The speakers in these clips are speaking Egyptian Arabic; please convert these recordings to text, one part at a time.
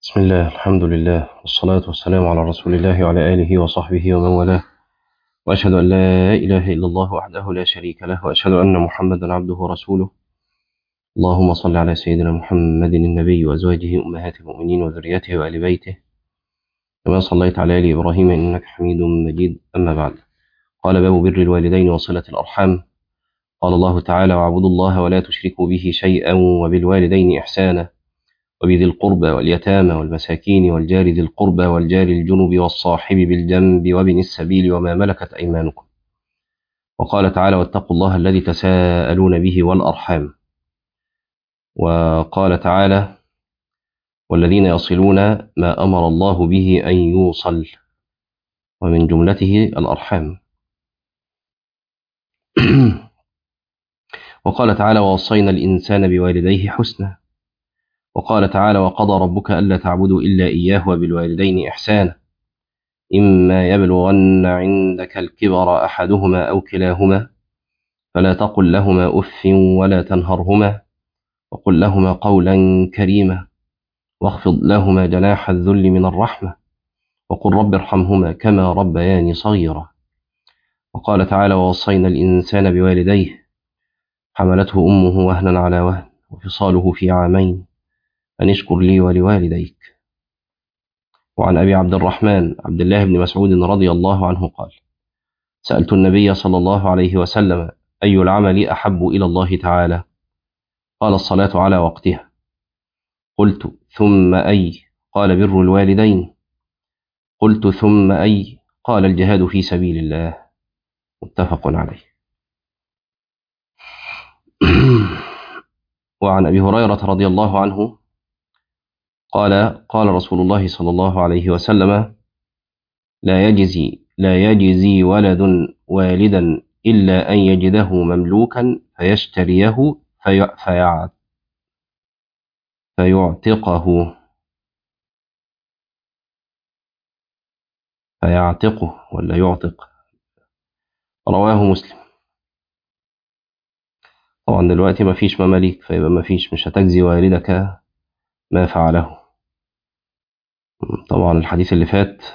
بسم الله الحمد لله والصلاة والسلام على رسول الله وعلى آله وصحبه ومن والاه وأشهد أن لا إله إلا الله وحده لا شريك له وأشهد أن محمدا عبده ورسوله اللهم صل على سيدنا محمد النبي وأزواجه أمهات المؤمنين وذريته وآل بيته كما صليت على آل إبراهيم إنك حميد مجيد أما بعد قال باب بر الوالدين وصلة الأرحام قال الله تعالى واعبدوا الله ولا تشركوا به شيئا وبالوالدين إحسانا وبذي القربى واليتامى والمساكين والجار ذي القربى والجار الجنب والصاحب بالجنب وابن السبيل وما ملكت أيمانكم وقال تعالى واتقوا الله الذي تساءلون به والأرحام وقال تعالى والذين يصلون ما أمر الله به أن يوصل ومن جملته الأرحام وقال تعالى ووصينا الإنسان بوالديه حسنا وقال تعالى وقضى ربك ألا تعبدوا إلا إياه وبالوالدين إحسانا إما يبلغن عندك الكبر أحدهما أو كلاهما فلا تقل لهما أف ولا تنهرهما وقل لهما قولا كريما واخفض لهما جناح الذل من الرحمة وقل رب ارحمهما كما ربياني صغيرا وقال تعالى ووصينا الإنسان بوالديه حملته أمه وهنا على وهن وفصاله في عامين أن اشكر لي ولوالديك وعن أبي عبد الرحمن عبد الله بن مسعود رضي الله عنه قال سألت النبي صلى الله عليه وسلم أي العمل أحب إلى الله تعالى قال الصلاة على وقتها قلت ثم أي قال بر الوالدين قلت ثم أي قال الجهاد في سبيل الله متفق عليه وعن أبي هريرة رضي الله عنه قال قال رسول الله صلى الله عليه وسلم لا يجزي لا يجزي ولد والدا إلا أن يجده مملوكا فيشتريه في في فيعتقه فيعتقه ولا يعتق رواه مسلم طبعا دلوقتي ما فيش مماليك فيبقى ما فيش مش هتجزي والدك ما فعله طبعا الحديث اللي فات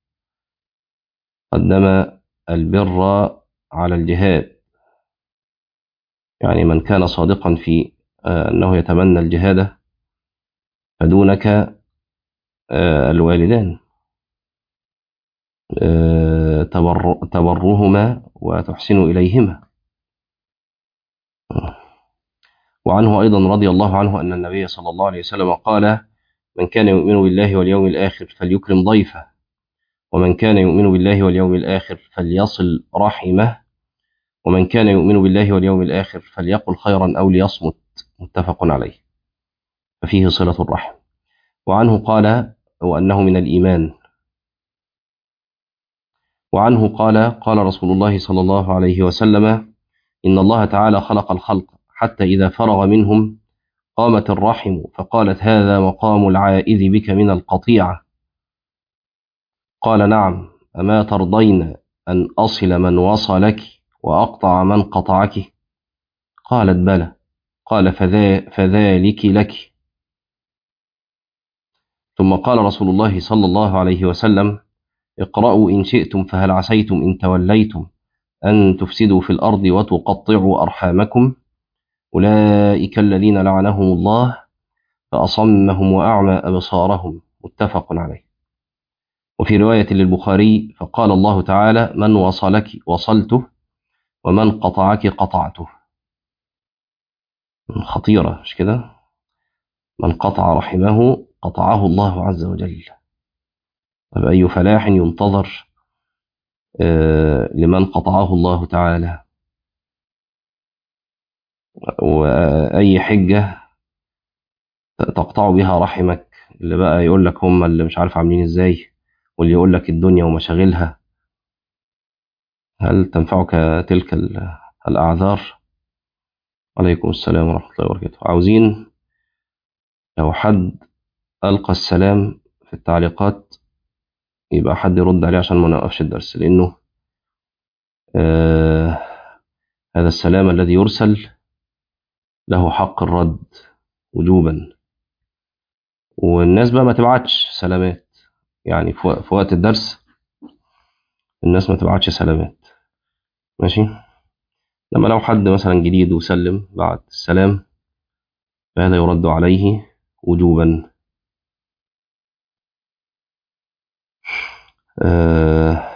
قدم البر على الجهاد يعني من كان صادقا في أنه يتمنى الجهاد فدونك الوالدان تبرهما وتحسن إليهما وعنه أيضا رضي الله عنه أن النبي صلى الله عليه وسلم قال من كان يؤمن بالله واليوم الآخر فليكرم ضيفه ومن كان يؤمن بالله واليوم الآخر فليصل رحمه ومن كان يؤمن بالله واليوم الآخر فليقل خيرا أو ليصمت متفق عليه ففيه صلة الرحم وعنه قال وأنه من الإيمان وعنه قال قال رسول الله صلى الله عليه وسلم إن الله تعالى خلق الخلق حتى إذا فرغ منهم قامت الرحم فقالت هذا مقام العائذ بك من القطيعة قال نعم أما ترضين أن أصل من وصلك وأقطع من قطعك قالت بلى قال فذا فذلك لك ثم قال رسول الله صلى الله عليه وسلم اقرأوا إن شئتم فهل عسيتم إن توليتم أن تفسدوا في الأرض وتقطعوا أرحامكم أولئك الذين لعنهم الله فأصمهم وأعمى أبصارهم متفق عليه وفي رواية للبخاري فقال الله تعالى من وصلك وصلته ومن قطعك قطعته خطيرة مش كده من قطع رحمه قطعه الله عز وجل طب أي فلاح ينتظر لمن قطعه الله تعالى وأي حجة تقطع بها رحمك اللي بقى يقول لك هم اللي مش عارف عاملين ازاي واللي يقول لك الدنيا ومشاغلها هل تنفعك تلك الأعذار عليكم السلام ورحمة الله وبركاته عاوزين لو حد ألقى السلام في التعليقات يبقى حد يرد عليه عشان ما نوقفش الدرس لأنه آه هذا السلام الذي يرسل له حق الرد وجوبا والناس بقى ما تبعتش سلامات يعني في وق- في وقت الدرس الناس ما تبعتش سلامات ماشي لما لو حد مثلا جديد وسلم بعد السلام فهذا يرد عليه وجوبا آه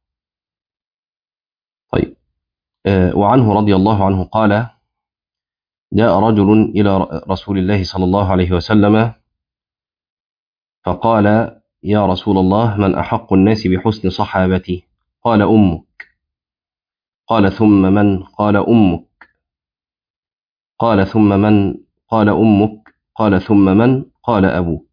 طيب آه وعنه رضي الله عنه قال جاء رجل إلى ر- رسول الله صلى الله عليه وسلم فقال يا رسول الله من أحق الناس بحسن صحابتي قال أمك قال ثم من قال أمك قال ثم من قال أمك قال ثم من قال أبوك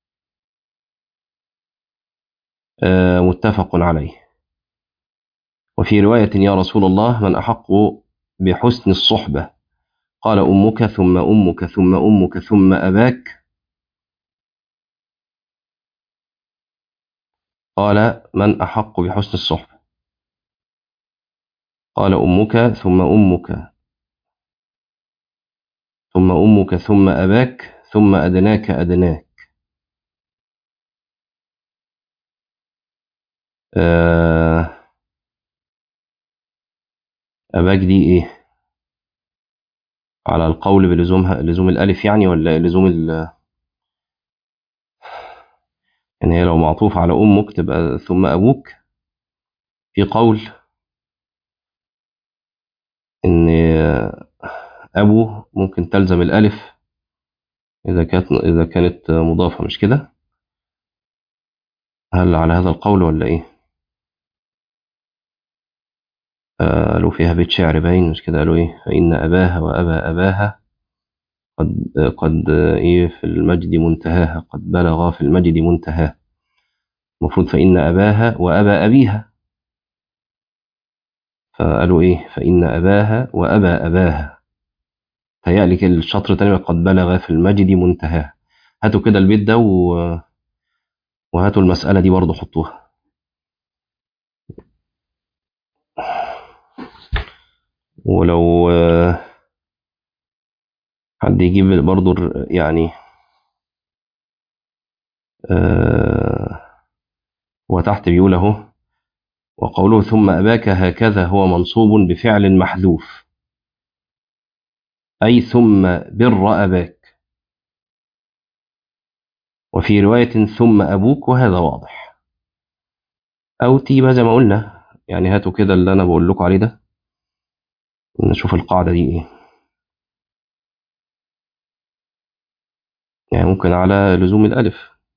آه متفق عليه وفي رواية يا رسول الله من أحق بحسن الصحبة قال أمك ثم أمك ثم أمك ثم أباك قال من أحق بحسن الصحبة قال أمك ثم أمك ثم أمك ثم أباك ثم أدناك أدناك آه أباك دي إيه على القول بلزومها لزوم الألف يعني ولا لزوم ال يعني هي لو معطوف على أمك تبقى ثم أبوك في قول إن أبو ممكن تلزم الألف إذا كانت إذا كانت مضافة مش كده هل على هذا القول ولا إيه آه، قالوا فيها بيت شعر باين مش كده قالوا إيه فإن أباها وأبا أباها قد قد إيه في المجد منتهاها قد بلغ في المجد منتهاه المفروض فإن أباها وأبا أبيها فقالوا إيه فإن أباها وأبا أباها تهيألي كده الشطر تاني قد بلغ في المجد منتهاه هاتوا كده البيت ده و... وهاتوا المسألة دي برضه حطوها ولو آه، حد يجيب برضه الر- يعني آه، وتحت بيقول اهو وقوله ثم أباك هكذا هو منصوب بفعل محذوف أي ثم بر أباك وفي رواية ثم أبوك وهذا واضح أو تيبة زي ما قلنا يعني هاتوا كده اللي أنا بقول لكم عليه ده نشوف القاعدة دي إيه يعني ممكن على لزوم الألف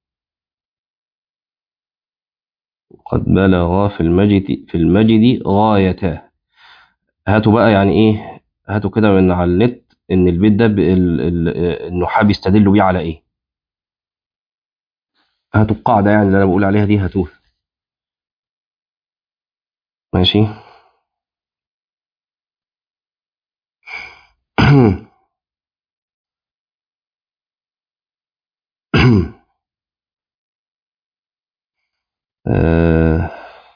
قد بلغ في المجد في المجد غايته هاتوا بقى يعني إيه هاتوا كده من على النت إن البيت ده ب- ال- ال- النحاة بيستدلوا بيه على إيه هاتوا القاعدة يعني اللي أنا بقول عليها دي هاتوها ماشي آه،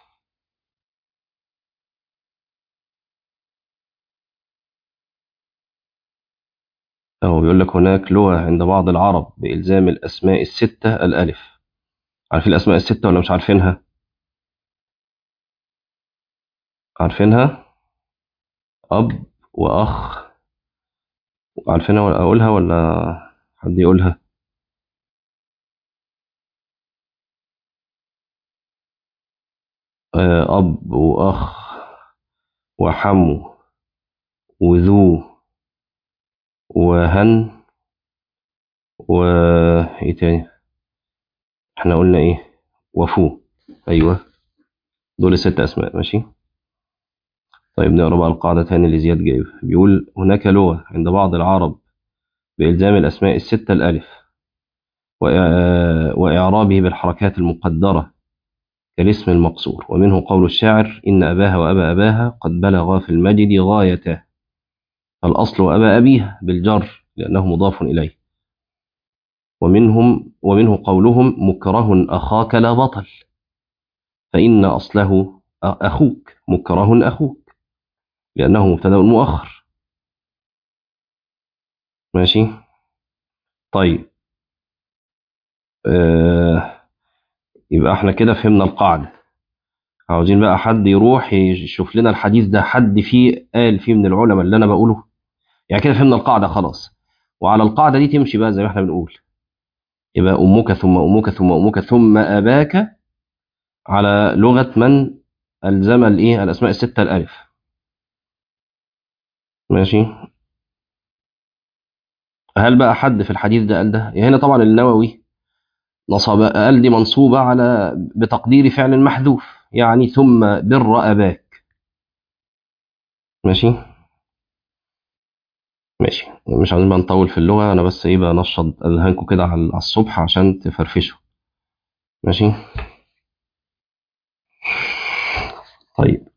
أهو بيقول لك هناك لغة عند بعض العرب بإلزام الأسماء الستة الألف عارفين الأسماء الستة ولا مش عارفينها؟ عارفينها؟ أب وأخ عارفينها ولا أقولها ولا حد يقولها؟ آه، أب وأخ وحمو وذو وهن و إيه تاني؟ إحنا قلنا إيه؟ وفو أيوه دول الست أسماء ماشي؟ طيب نقرا بقى القاعدة تاني اللي زياد جايبها بيقول هناك لغة عند بعض العرب بإلزام الأسماء الستة الألف وإع- وإعرابه بالحركات المقدرة كالاسم المقصور ومنه قول الشاعر إن أباها وأبا أباها قد بلغا في المجد غايته فالأصل أبا أبيها بالجر لأنه مضاف إليه ومنهم ومنه قولهم مكره أخاك لا بطل فإن أصله أخوك مكره أخوك لأنه مبتدأ مؤخر ماشي طيب آه يبقى احنا كده فهمنا القاعدة عاوزين بقى حد يروح يشوف لنا الحديث ده حد فيه قال فيه من العلماء اللي انا بقوله يعني كده فهمنا القاعدة خلاص وعلى القاعدة دي تمشي بقى زي ما احنا بنقول يبقى أمك ثم أمك ثم أمك ثم أباك على لغة من ألزم الإيه الأسماء الستة الألف ماشي هل بقى حد في الحديث ده قال ده هنا طبعا النووي نصب قال دي منصوبة على بتقدير فعل محذوف يعني ثم بر أباك ماشي ماشي مش عايزين بقى نطول في اللغة أنا بس إيه بقى نشط أذهانكم كده على على الصبح عشان تفرفشوا ماشي طيب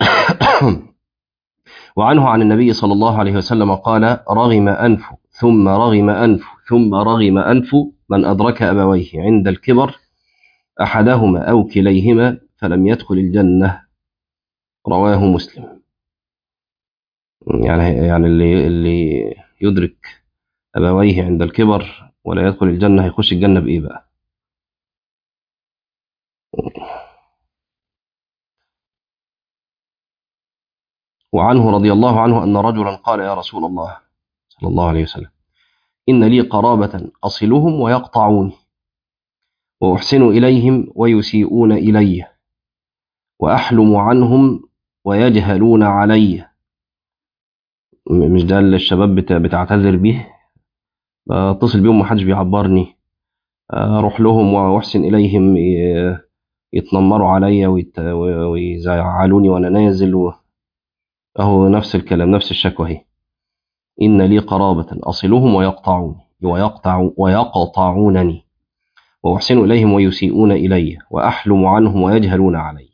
وعنه عن النبي صلى الله عليه وسلم قال رغم أنف ثم رغم أنف ثم رغم أنف من أدرك أبويه عند الكبر أحدهما أو كليهما فلم يدخل الجنة رواه مسلم يعني يعني اللي اللي يدرك أبويه عند الكبر ولا يدخل الجنة هيخش الجنة بإيه بقى؟ وعنه رضي الله عنه أن رجلا قال يا رسول الله صلى الله عليه وسلم إن لي قرابة أصلهم ويقطعوني وأحسن إليهم ويسيئون إلي وأحلم عنهم ويجهلون علي مش ده اللي الشباب بتعتذر بيه بتصل بيهم محدش بيعبرني أروح لهم وأحسن إليهم يتنمروا عليا ويزعلوني وأنا نازل و... أهو نفس الكلام نفس الشكوى هي إن لي قرابة أصلهم ويقطعوني ويقطع ويقطعونني وأحسن إليهم ويسيئون إلي وأحلم عنهم ويجهلون علي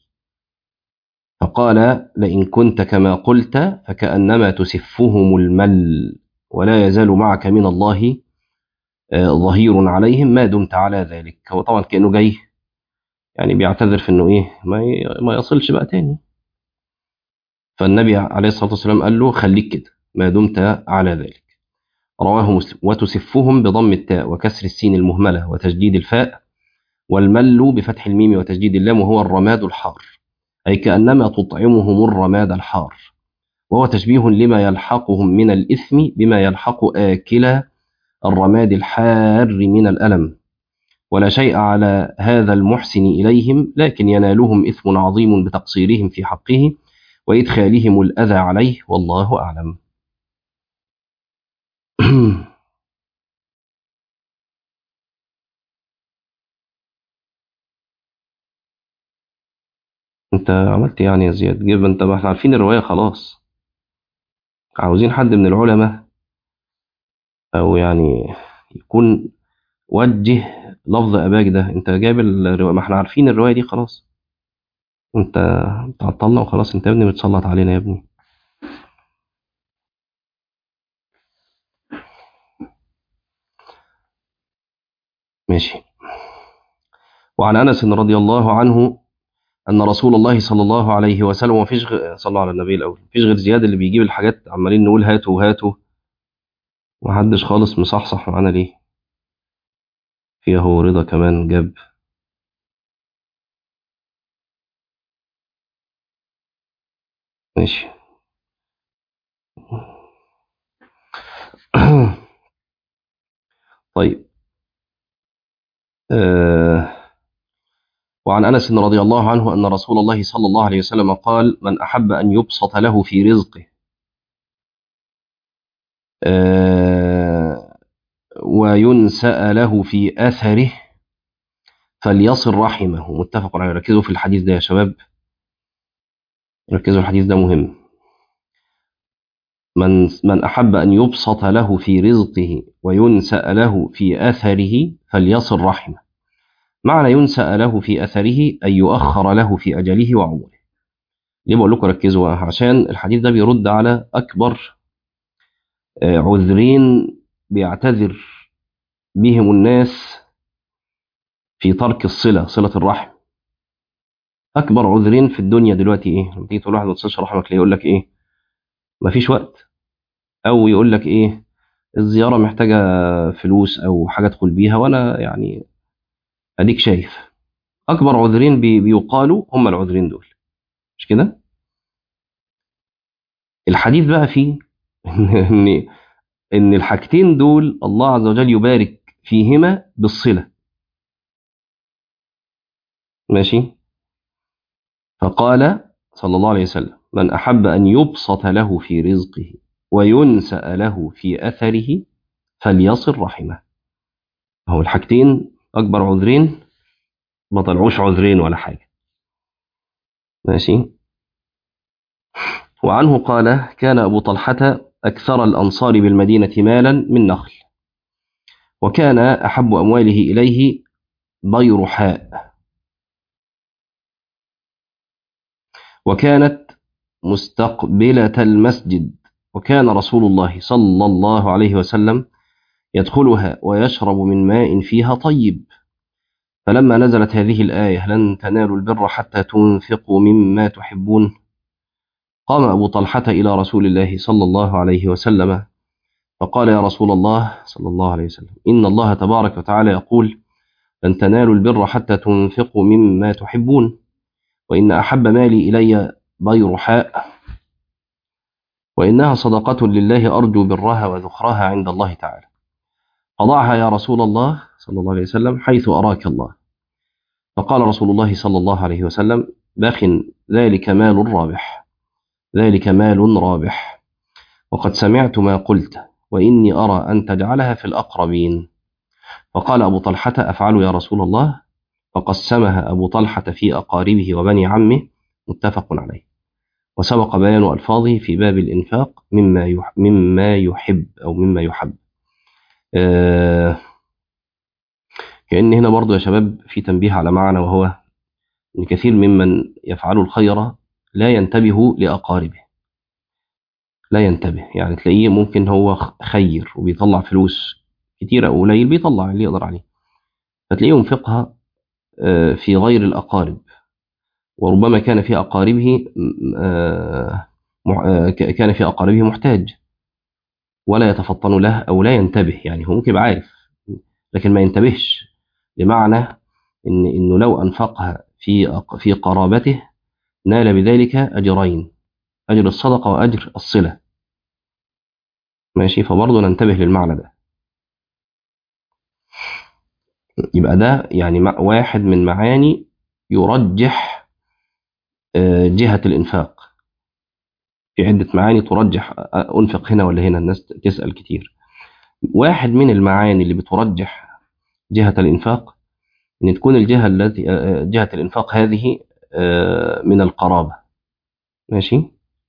فقال لئن كنت كما قلت فكأنما تسفهم المل ولا يزال معك من الله ظهير عليهم ما دمت على ذلك هو طبعا كأنه جاي يعني بيعتذر في انه ايه ما ما يصلش بقى تاني فالنبي عليه الصلاه والسلام قال له خليك كده ما دمت على ذلك رواه مسلم وتسفهم بضم التاء وكسر السين المهمله وتجديد الفاء والمل بفتح الميم وتجديد اللام وهو الرماد الحار اي كانما تطعمهم الرماد الحار وهو تشبيه لما يلحقهم من الاثم بما يلحق اكل الرماد الحار من الالم ولا شيء على هذا المحسن اليهم لكن ينالهم اثم عظيم بتقصيرهم في حقه وإدخالهم الأذى عليه والله أعلم انت عملت يعني يا زياد جيب انت ما احنا عارفين الرواية خلاص عاوزين حد من العلماء او يعني يكون وجه لفظ اباك ده انت جايب الرواية ما احنا عارفين الرواية دي خلاص انت تعطلنا وخلاص انت يا ابني بتسلط علينا يا ابني ماشي وعن انس رضي الله عنه ان رسول الله صلى الله عليه وسلم وفيش غ... صلى الله على النبي الاول مفيش غير زياد اللي بيجيب الحاجات عمالين نقول هاتوا هاتوا محدش خالص مصحصح معانا ليه فيه هو رضا كمان جاب ماشي طيب آه وعن انس رضي الله عنه ان رسول الله صلى الله عليه وسلم قال من احب ان يبسط له في رزقه آه وينسأ له في اثره فليصل رحمه متفق عليه ركزوا في الحديث ده يا شباب ركزوا الحديث ده مهم من من أحب أن يبسط له في رزقه وينسأ له في أثره فليصل رحمه معنى ينسأ له في أثره أن يؤخر له في أجله وعمره ليه بقول لكم ركزوا عشان الحديث ده بيرد على أكبر عذرين بيعتذر بهم الناس في ترك الصلة صلة الرحم أكبر عذرين في الدنيا دلوقتي إيه؟ لما تيجي تقول واحد ما تصلش رحمك ليه يقول لك إيه؟ مفيش وقت او يقول لك ايه الزياره محتاجه فلوس او حاجه ادخل بيها وانا يعني اديك شايف اكبر عذرين بي- بيقالوا هم العذرين دول مش كده الحديث بقى فيه ان ان الحاجتين دول الله عز وجل يبارك فيهما بالصله ماشي فقال صلى الله عليه وسلم من احب ان يبسط له في رزقه وينسأ له في اثره فليصل رحمه هو الحاجتين اكبر عذرين ما طلعوش عذرين ولا حاجه ماشي وعنه قال كان ابو طلحه اكثر الانصار بالمدينه مالا من نخل وكان احب امواله اليه بيرحاء وكانت مستقبله المسجد وكان رسول الله صلى الله عليه وسلم يدخلها ويشرب من ماء فيها طيب فلما نزلت هذه الآية لن تنالوا البر حتى تنفقوا مما تحبون قام أبو طلحة إلى رسول الله صلى الله عليه وسلم فقال يا رسول الله صلى الله عليه وسلم إن الله تبارك وتعالى يقول لن تنالوا البر حتى تنفقوا مما تحبون وإن أحب مالي إلي بيرحاء وإنها صدقة لله أرجو برها وذخرها عند الله تعالى فضعها يا رسول الله صلى الله عليه وسلم حيث أراك الله فقال رسول الله صلى الله عليه وسلم باخ ذلك مال رابح ذلك مال رابح وقد سمعت ما قلت وإني أرى أن تجعلها في الأقربين فقال أبو طلحة أفعل يا رسول الله فقسمها أبو طلحة في أقاربه وبني عمه متفق عليه وسبق بيان ألفاظه في باب الإنفاق مما يح- مما يحب أو مما يحب آه، كأن هنا برضو يا شباب في تنبيه على معنى وهو أن كثير ممن يفعل الخير لا ينتبه لأقاربه لا ينتبه يعني تلاقيه ممكن هو خير وبيطلع فلوس كتير أو قليل بيطلع اللي يقدر عليه فتلاقيه ينفقها آه، في غير الأقارب وربما كان في أقاربه م- آه، مح- آه، ك- كان في أقاربه محتاج ولا يتفطن له أو لا ينتبه يعني هو ممكن يبقى عارف لكن ما ينتبهش بمعنى إن إنه لو أنفقها في أق- في قرابته نال بذلك أجرين أجر الصدقة وأجر الصلة ماشي فبرضه ننتبه للمعنى ده يبقى ده يعني مع- واحد من معاني يرجح آه، جهة الإنفاق في عدة معاني ترجح آه، أنفق هنا ولا هنا الناس تسأل كتير واحد من المعاني اللي بترجح جهة الإنفاق إن تكون الجهة التي آه، آه، جهة الإنفاق هذه آه، من القرابة ماشي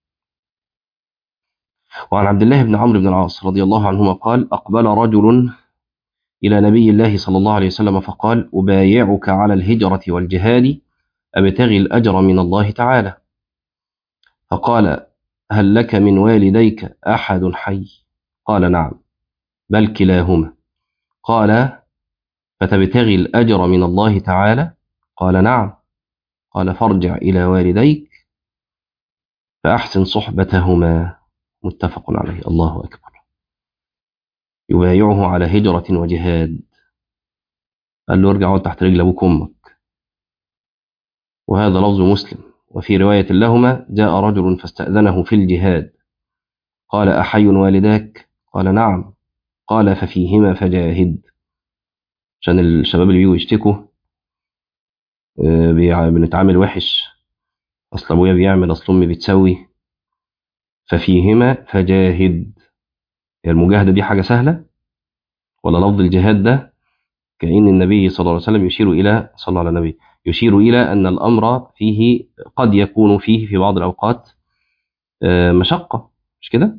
وعن عبد الله بن عمرو بن العاص رضي الله عنهما قال أقبل رجل إلى نبي الله صلى الله عليه وسلم فقال أبايعك على الهجرة والجهاد أبتغي الأجر من الله تعالى فقال هل لك من والديك أحد حي قال نعم بل كلاهما قال فتبتغي الأجر من الله تعالى قال نعم قال فارجع إلى والديك فأحسن صحبتهما متفق عليه الله أكبر يبايعه على هجرة وجهاد قال له ارجع اقعد تحت رجل أبوك وأمك وهذا لفظ مسلم وفي رواية لهما جاء رجل فاستأذنه في الجهاد قال أحي والداك قال نعم قال ففيهما فجاهد عشان الشباب اللي بيجوا يشتكوا آه، بيع- بنتعامل وحش أصل أبويا بيعمل أصل أمي بتسوي ففيهما فجاهد هي المجاهدة دي حاجة سهلة ولا لفظ الجهاد ده كأن النبي صلى الله عليه وسلم يشير إلى صلى الله على النبي يشير إلى أن الأمر فيه قد يكون فيه في بعض الأوقات آه، مشقة مش كده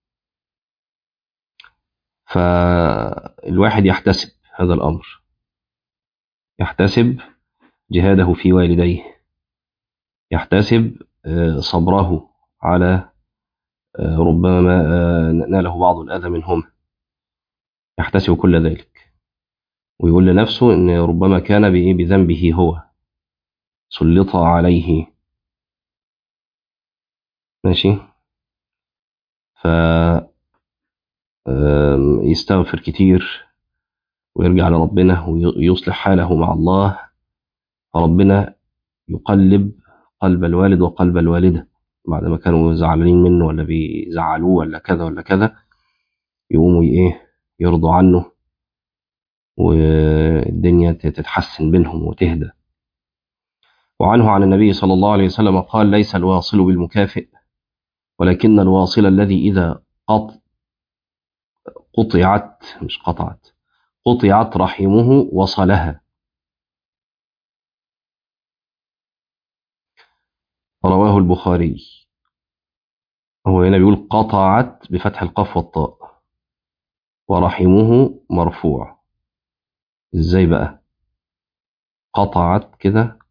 فالواحد يحتسب هذا الأمر يحتسب جهاده في والديه يحتسب آه، صبره على آه، ربما آه، ناله بعض الأذى منهم يحتسب كل ذلك ويقول لنفسه ان ربما كان بإيه؟ بذنبه هو سلط عليه ماشي ف آم، يستغفر كتير ويرجع لربنا ويصلح حاله مع الله فربنا يقلب قلب الوالد وقلب الوالدة بعد ما كانوا زعلانين منه ولا بيزعلوه ولا كذا ولا كذا يقوموا ايه يرضوا عنه والدنيا تتحسن بينهم وتهدى وعنه عن النبي صلى الله عليه وسلم قال ليس الواصل بالمكافئ ولكن الواصل الذي إذا قط قطعت مش قطعت قطعت رحمه وصلها رواه البخاري هو هنا بيقول قطعت بفتح القاف والطاء ورحمه مرفوع ازاي بقى قطعت كده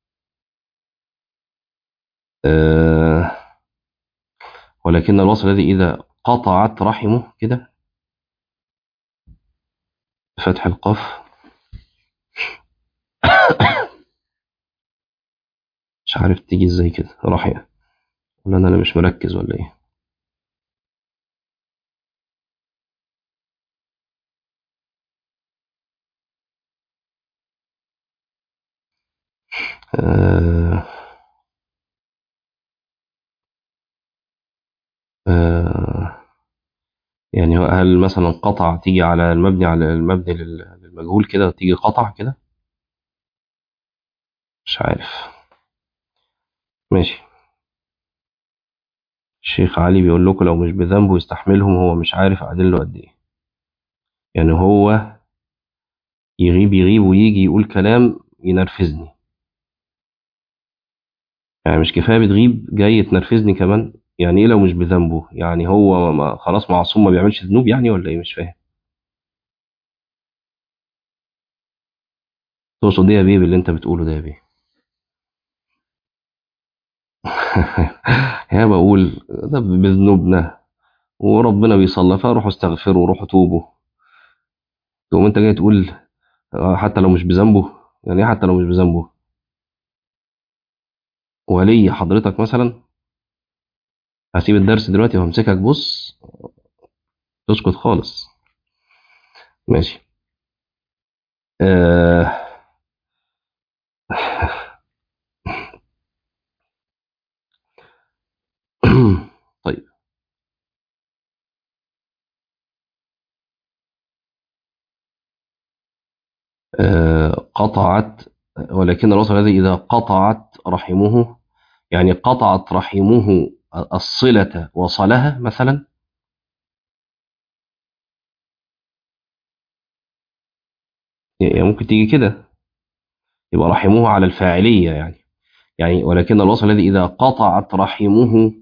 آه ولكن الوصل الذي إذا قطعت رحمه كده فتح القاف مش عارف تيجي ازاي كده رحمة ولا انا مش مركز ولا ايه آه آه يعني هل مثلا قطع تيجي على المبني على المبني للمجهول كده وتيجي قطع كده مش عارف ماشي الشيخ علي بيقول لكم لو مش بذنبه يستحملهم هو مش عارف قاعدين له قد ايه يعني هو يغيب يغيب ويجي يقول كلام ينرفزني يعني مش كفايه بتغيب جاي تنرفزني كمان يعني ايه لو مش بذنبه يعني هو ما خلاص معصوم ما بيعملش ذنوب يعني ولا ايه مش فاهم تقصد ايه يا بيه باللي انت بتقوله ده يا بيه يا بقول ده بذنوبنا وربنا بيصلى فروحوا استغفروا وروحوا توبوا تقوم انت جاي تقول حتى لو مش بذنبه يعني ايه حتى لو مش بذنبه ولي حضرتك مثلا هسيب الدرس دلوقتي وهمسكك بص تسكت خالص ماشي آه طيب آه قطعت ولكن الوصل الذي إذا قطعت رحمه يعني قطعت رحمه الصلة وصلها مثلا يعني ممكن تيجي كده يبقى رحمه على الفاعلية يعني يعني ولكن الوصل الذي إذا قطعت رحمه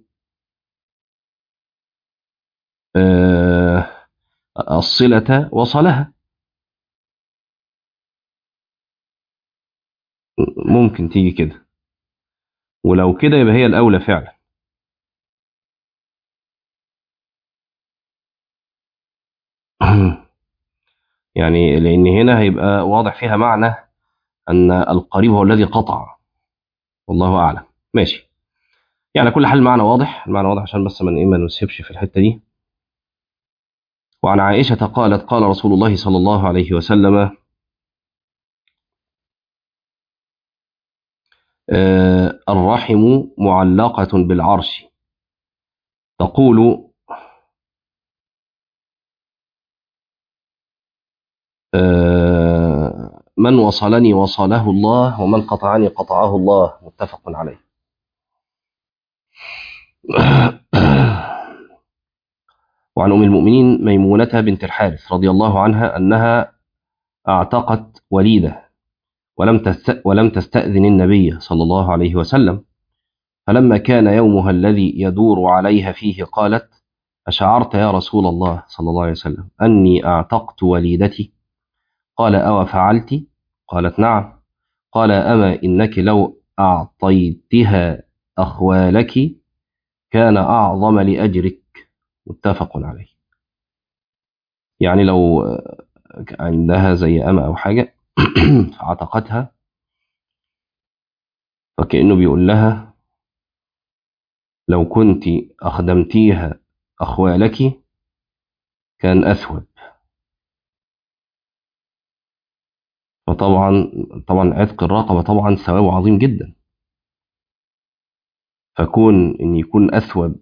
آه الصلة وصلها ممكن تيجي كده ولو كده يبقى هي الأولى فعلا يعني لأن هنا هيبقى واضح فيها معنى أن القريب هو الذي قطع والله أعلم ماشي يعني كل حال المعنى واضح المعنى واضح عشان بس من إيه ما نسيبش في الحتة دي وعن عائشة قالت قال رسول الله صلى الله عليه وسلم آه الرحم معلقة بالعرش تقول آه من وصلني وصله الله ومن قطعني قطعه الله متفق عليه وعن أم المؤمنين ميمونة بنت الحارث رضي الله عنها أنها اعتقت وليدة ولم تست ولم تستأذن النبي صلى الله عليه وسلم فلما كان يومها الذي يدور عليها فيه قالت أشعرت يا رسول الله صلى الله عليه وسلم أني أعتقت وليدتي قال أو فعلت قالت نعم قال أما إنك لو أعطيتها أخوالك كان أعظم لأجرك متفق عليه يعني لو عندها زي أما أو حاجة فعتقتها فكأنه بيقول لها لو كنت أخدمتيها أخوالك كان أثوب فطبعا طبعا عتق الرقبة طبعا ثوابه عظيم جدا فكون ان يكون اثوب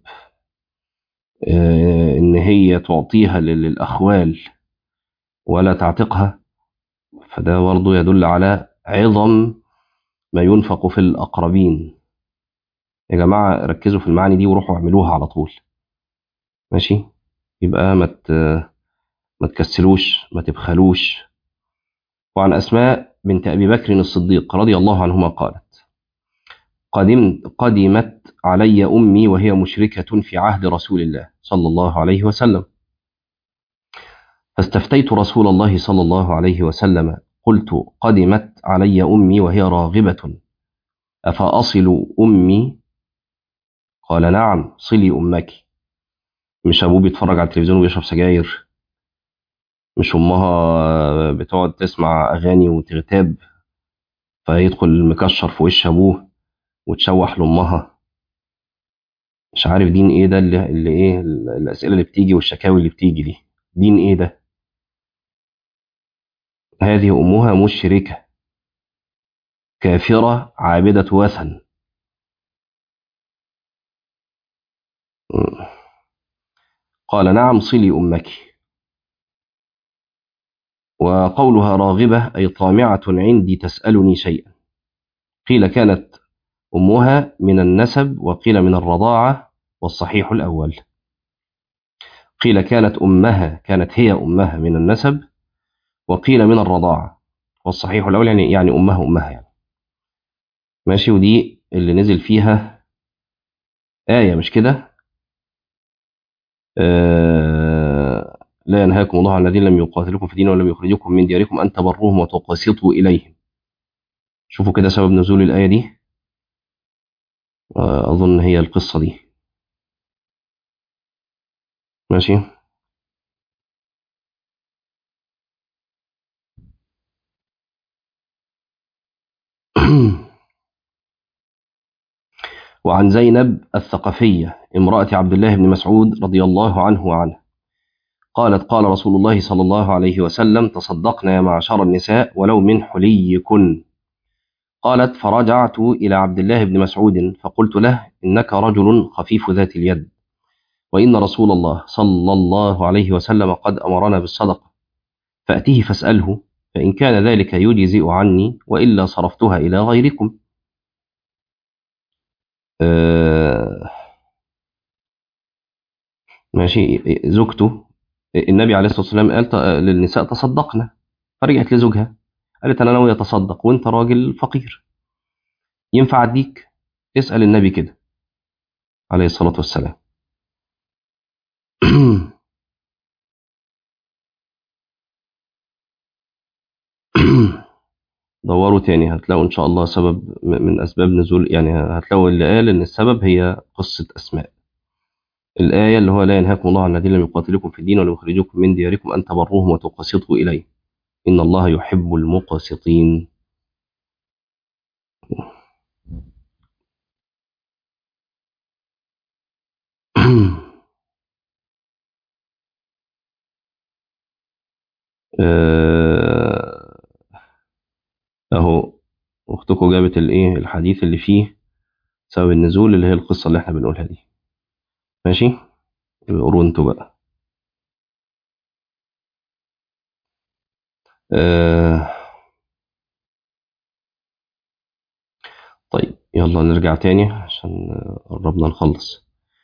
آه، ان هي تعطيها لل- للاخوال ولا تعتقها فده برضه يدل على عظم ما ينفق في الاقربين يا جماعة ركزوا في المعاني دي وروحوا اعملوها على طول ماشي يبقى ما ت- ما تكسلوش ما تبخلوش وعن أسماء بنت أبي بكر الصديق رضي الله عنهما قالت قدمت قدمت علي أمي وهي مشركة في عهد رسول الله صلى الله عليه وسلم فاستفتيت رسول الله صلى الله عليه وسلم قلت قدمت علي أمي وهي راغبة أفأصل أمي قال نعم صلي أمك مش أبوه بيتفرج على التلفزيون ويشرب سجاير مش أمها بتقعد تسمع أغاني وتغتاب فيدخل مكشر في وش أبوه وتشوح لأمها مش عارف دين إيه ده اللي, اللي إيه الأسئلة اللي بتيجي والشكاوي اللي بتيجي دي دين إيه ده هذه أمها مشركة كافرة عابدة وثن قال نعم صلي أمك وقولها راغبة أي طامعة عندي تسألني شيئا قيل كانت أمها من النسب وقيل من الرضاعة والصحيح الأول قيل كانت أمها كانت هي أمها من النسب وقيل من الرضاعة والصحيح الأول يعني يعني أمها أمها يعني ماشي ودي اللي نزل فيها آية مش كده آه لا ينهاكم الله عن الذين لم يقاتلوكم في الدين ولم يخرجوكم من دياركم أن تبروهم وتقسطوا إليهم شوفوا كده سبب نزول الآية دي آه أظن هي القصة دي ماشي وعن زينب الثقفية امرأة عبد الله بن مسعود رضي الله عنه وعنه قالت قال رسول الله صلى الله عليه وسلم تصدقنا يا معشر النساء ولو من حليكن قالت فرجعت إلى عبد الله بن مسعود فقلت له إنك رجل خفيف ذات اليد وإن رسول الله صلى الله عليه وسلم قد أمرنا بالصدقة فأتيه فاسأله فإن كان ذلك يجزئ عني وإلا صرفتها إلى غيركم آه ماشي زوجته النبي عليه الصلاة والسلام قال للنساء تصدقنا فرجعت لزوجها قالت أنا ناوية أتصدق وأنت راجل فقير ينفع أديك اسأل النبي كده عليه الصلاة والسلام دوروا تاني هتلاقوا إن شاء الله سبب من أسباب نزول يعني هتلاقوا اللي قال إن السبب هي قصة أسماء الآية اللي هو لا ينهاكم الله عن الذين لم يقاتلوكم في الدين ولم يخرجوكم من دياركم أن تبروهم وتقسطوا إليه إن الله يحب المقسطين اهو اختكم جابت الايه الحديث اللي فيه سبب النزول اللي هي القصه اللي احنا بنقولها دي ماشي قولوا انتوا بقى آه طيب يلا نرجع تاني عشان قربنا نخلص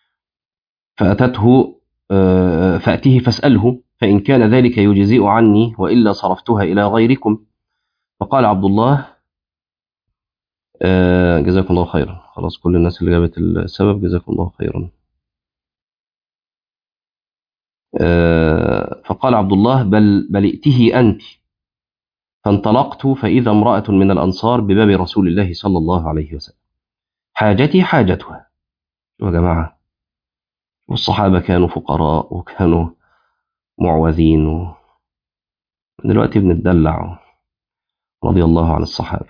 فأتته آه فأتيه فاسأله فإن كان ذلك يجزئ عني وإلا صرفتها إلى غيركم فقال عبد الله آه جزاكم الله خيرا خلاص كل الناس اللي جابت السبب جزاكم الله خيرا آه فقال عبد الله بل بل ائته أنت فانطلقت فإذا امرأة من الأنصار بباب رسول الله صلى الله عليه وسلم حاجتي حاجتها يا جماعة والصحابة كانوا فقراء وكانوا معوذين و... دلوقتي بنتدلع رضي الله عن الصحابة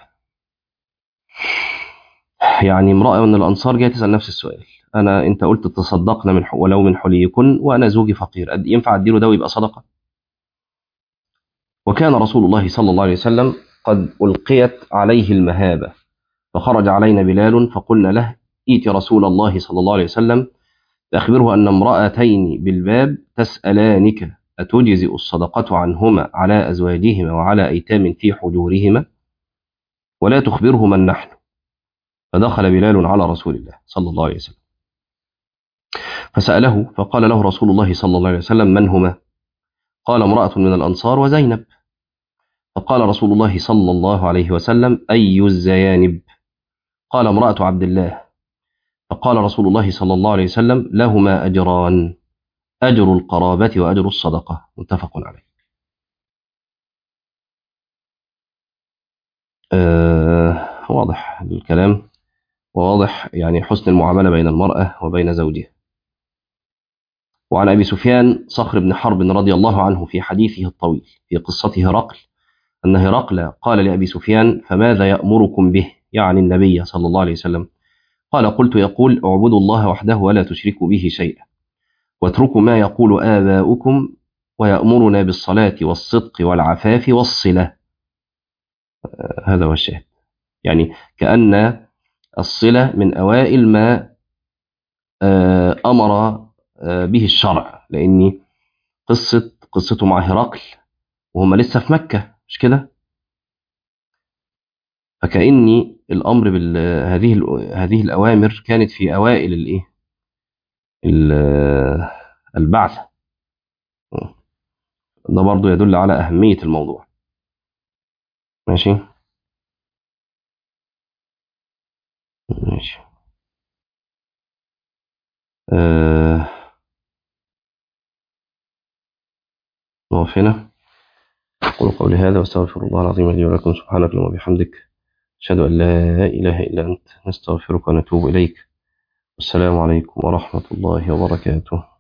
يعني امرأة من الأنصار جاية تسأل نفس السؤال أنا أنت قلت تصدقنا من ولو من حليكن وأنا زوجي فقير ينفع أديله ده ويبقى صدقة وكان رسول الله صلى الله عليه وسلم قد ألقيت عليه المهابة فخرج علينا بلال فقلنا له ائت رسول الله صلى الله عليه وسلم فأخبره أن امرأتين بالباب تسألانك أتجزئ الصدقة عنهما على أزواجهما وعلى أيتام في حجورهما ولا تخبره من نحن فدخل بلال على رسول الله صلى الله عليه وسلم فسأله فقال له رسول الله صلى الله عليه وسلم من هما قال امرأة من الأنصار وزينب فقال رسول الله صلى الله عليه وسلم أي الزيانب قال امرأة عبد الله فقال رسول الله صلى الله عليه وسلم لهما أجران أجر القرابة وأجر الصدقة متفق عليه آه واضح الكلام وواضح يعني حسن المعاملة بين المرأة وبين زوجها وعن أبي سفيان صخر بن حرب رضي الله عنه في حديثه الطويل في قصة هرقل أن هرقل قال لأبي سفيان فماذا يأمركم به يعني النبي صلى الله عليه وسلم قال قلت يقول اعبدوا الله وحده ولا تشركوا به شيئا واتركوا ما يقول آباؤكم ويأمرنا بالصلاة والصدق والعفاف والصلة هذا هو الشاهد يعني كأن الصلة من أوائل ما أمر به الشرع لأن قصة قصته مع هرقل وهم لسه في مكة مش كده فكأني الأمر بهذه هذه الأوامر كانت في أوائل الإيه البعث ده برضو يدل على أهمية الموضوع ماشي ماشي آه نقف هنا أقول قولي هذا واستغفر الله العظيم لي ولكم سبحانك اللهم وبحمدك أشهد أن لا إله إلا أنت نستغفرك ونتوب إليك والسلام عليكم ورحمة الله وبركاته